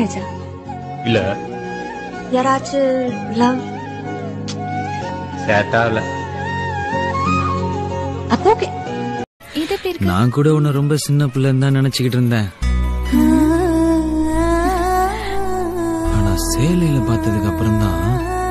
ஆயிடுச்சா இல்ல யாராச்சும் லவ் சேட்டா இல்ல அப்போ ஓகே இது எப்படி இருக்கு நான் கூட உன்னை ரொம்ப சின்ன பிள்ளைன்னு தான் நினைச்சுக்கிட்டு இருந்தேன் ஆனா சேலையில பார்த்ததுக்கு அப்புறம் தான்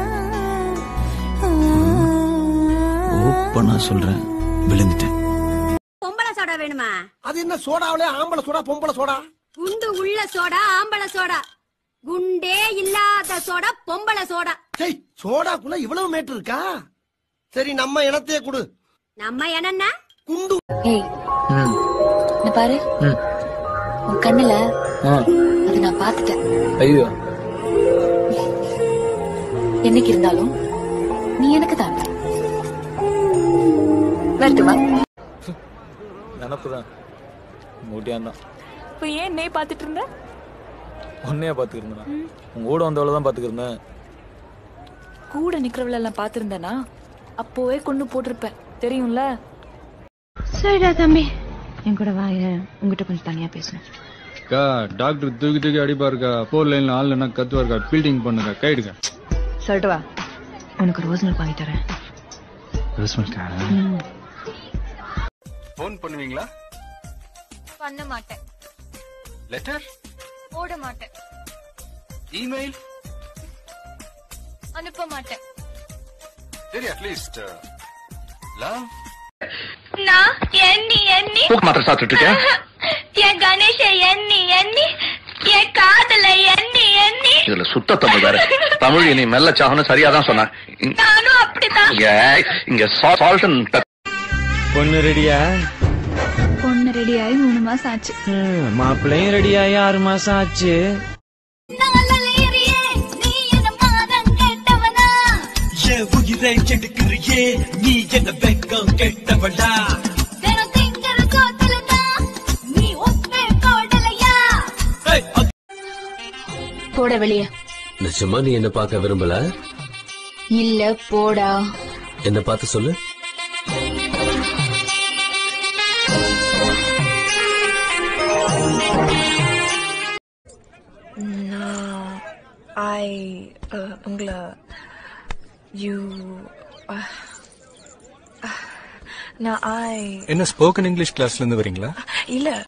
ஓப்பனா சொல்றேன் விழுந்துட்டேன் பொம்பளை சோடா வேணுமா அது என்ன சோடாவிலே ஆம்பளை சோடா பொம்பளை சோடா குண்டு உள்ள சோடா ஆம்பளை சோடா குண்டே இல்லாத சோடா பொம்பளை சோடா சரி சோடாக்குள்ள இவ்வளவு மேட்டு இருக்கா சரி நம்ம இனத்தையே கொடு நம்ம என்னன்னா குண்டு ஏய் இந்த பாரு உன் கண்ணுல அது நான் பார்த்துட்டேன் ஐயோ என்னைக்கு இருந்தாலும் நீ எனக்கு தான் வரட்டுமா நினப்பு தான் மூட்டியான் தான் இப்ப ஏன் நே பாத்துட்டு இருந்த உன்னையே பார்த்துக்கிருந்தேன் உங்க கூட வந்தவளை தான் பார்த்துக்கிருந்தேன் கூட நிக்கிறவள எல்லாம் பாத்திருந்தேனா அப்போவே கொண்டு போட்டிருப்பேன் தெரியும்ல சரிடா தம்பி என் கூட வாங்க உங்ககிட்ட கொஞ்சம் தனியா பேசணும் அக்கா டாக்டர் தூக்கி தூக்கி அடிப்பாருக்கா போர் லைன்ல ஆள் என்ன கத்துவாருக்கா ஃபீல்டிங் பண்ணுங்க கைடுங்க சொல்லிட்டு வா உனக்கு ரோஸ் மில்க் வாங்கி தரேன் ஃபோன் பண்ணுவீங்களா பண்ண மாட்டேன் லெட்டர் போட மாட்டேன் இமெயில் அனுப்ப மாட்டேன் சரி அட்லீஸ்ட் லவ் நான் எண்ணி எண்ணி மாத்திரை சாப்பிட்டுட்டு இருக்கேன் என் கணேஷ எண்ணி எண்ணி என் காதல எண்ணி எண்ணி இதுல சுத்த தமிழ் வேற தமிழ் இனி மெல்ல சாகணும் சரியா தான் சொன்னேன் இங்க- நானும் அப்படிதான் இங்க இங்க சால்ட் அண்ட் பொண்ணு ரெடியா பொண்ணு ரெடி ஆகி மூணு மாசம் ஆச்சு மாப்பிள்ளையும் ரெடியாகி ஆறு மாசம் ஆச்சு போட வெளிய நிஜமா நீ என்ன பார்க்க விரும்பல இல்ல போடா என்ன பார்த்து சொல்லு ஐ உங்களை யூ நான் ஐ என்ன ஸ்போக்கன் இங்கிலீஷ் கிளாஸ்ல இருந்து வரீங்களா இல்ல